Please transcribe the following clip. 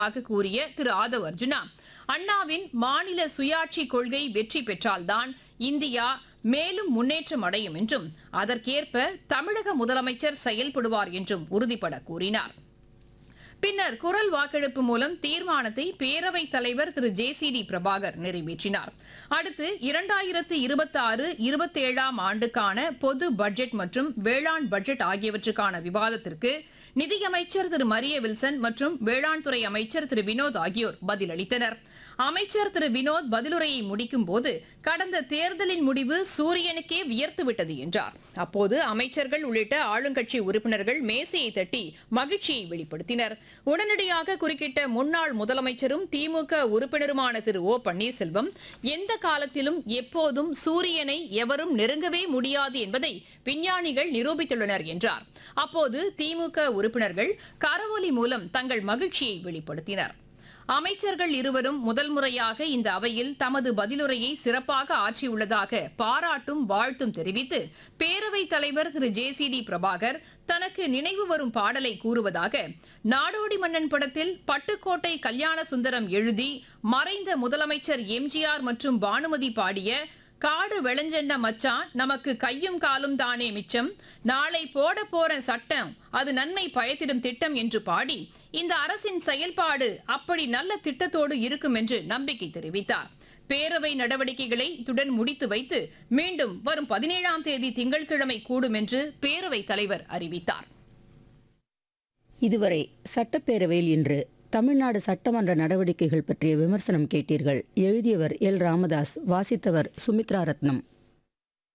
ஆக கூறிய திரு ஆதவ் அர்ஜுனா அண்ணாவின் மாநில சுயாட்சி கொள்கை வெற்றி பெற்றால்தான் இந்தியா மேலும் முன்னேற்றம் அடையும் என்றும் அதற்கேற்ப தமிழக முதலமைச்சர் செயல்படுவார் என்றும் உறுதிபட கூறினார் பின்னர் குரல் வாக்கெடுப்பு மூலம் தீர்மானத்தை பேரவைத் தலைவர் Thiru J C D Prabhakar நிறைவேற்றினார் அடுத்து இரண்டாயிரத்து இருபத்தி ஆறு இருபத்தேழாம் ஆண்டுக்கான பொது பட்ஜெட் மற்றும் வேளாண் பட்ஜெட் ஆகியவற்றுக்கான விவாதத்திற்கு நிதியமைச்சர் திரு மரிய வில்சன் மற்றும் வேளாண் துறை அமைச்சர் திரு வினோத் ஆகியோர் பதிலளித்தனர் அமைச்சர் திரு வினோத் பதிலுரையை முடிக்கும் போது கடந்த தேர்தலின் முடிவு சூரியனுக்கே வியர்த்துவிட்டது என்றார் அப்போது அமைச்சர்கள் உள்ளிட்ட ஆளுங்கட்சி உறுப்பினர்கள் மேசையை தட்டி மகிழ்ச்சியை வெளிப்படுத்தினர் உடனடியாக குறுக்கிட்ட முன்னாள் முதலமைச்சரும் திமுக உறுப்பினருமான திரு ஓ பன்னீர்செல்வம் எந்த காலத்திலும் எப்போதும் சூரியனை எவரும் நெருங்கவே முடியாது என்பதை விஞ்ஞானிகள் நிரூபித்துள்ளனர் என்றார் அப்போது திமுக உறுப்பினர்கள் கரவொலி மூலம் தங்கள் மகிழ்ச்சியை வெளிப்படுத்தினர் அமைச்சர்கள் இருவரும் முதல் முறையாக இந்த அவையில் தமது பதிலுரையை சிறப்பாக ஆற்றியுள்ளதாக பாராட்டும் வாழ்த்தும் தெரிவித்து பேரவைத் தலைவர் Thiru J C D Prabhakar தனக்கு நினைவு வரும் பாடலை கூறுவதாக நாடோடி மன்னன் படத்தில் பட்டுக்கோட்டை கல்யாண சுந்தரம் எழுதி மறைந்த முதலமைச்சர் எம்ஜிஆர் மற்றும் பானுமதி பாடிய காடு விளைஞ்சென்ன மச்சான் நமக்கு கையும் காலும் தானே மிச்சம் நாளை போட போற சட்டம் அது நன்மை பயத்திடும் திட்டம் என்று பாடி இந்த அரசின் செயல்பாடு அப்படி நல்ல திட்டத்தோடு இருக்கும் என்று நம்பிக்கை தெரிவித்தார் பேரவை நடவடிக்கைகளை இத்துடன் முடித்து வைத்து மீண்டும் வரும் பதினேழாம் தேதி திங்கட்கிழமை கூடும் என்று பேரவைத் தலைவர் அறிவித்தார் இதுவரை சட்டப்பேரவையில் இன்று தமிழ்நாடு சட்டமன்ற நடவடிக்கைகள் பற்றிய விமர்சனம் கேட்டீர்கள் எழுதியவர் எல் ராமதாஸ் வாசித்தவர் சுமித்ரா ரத்னம்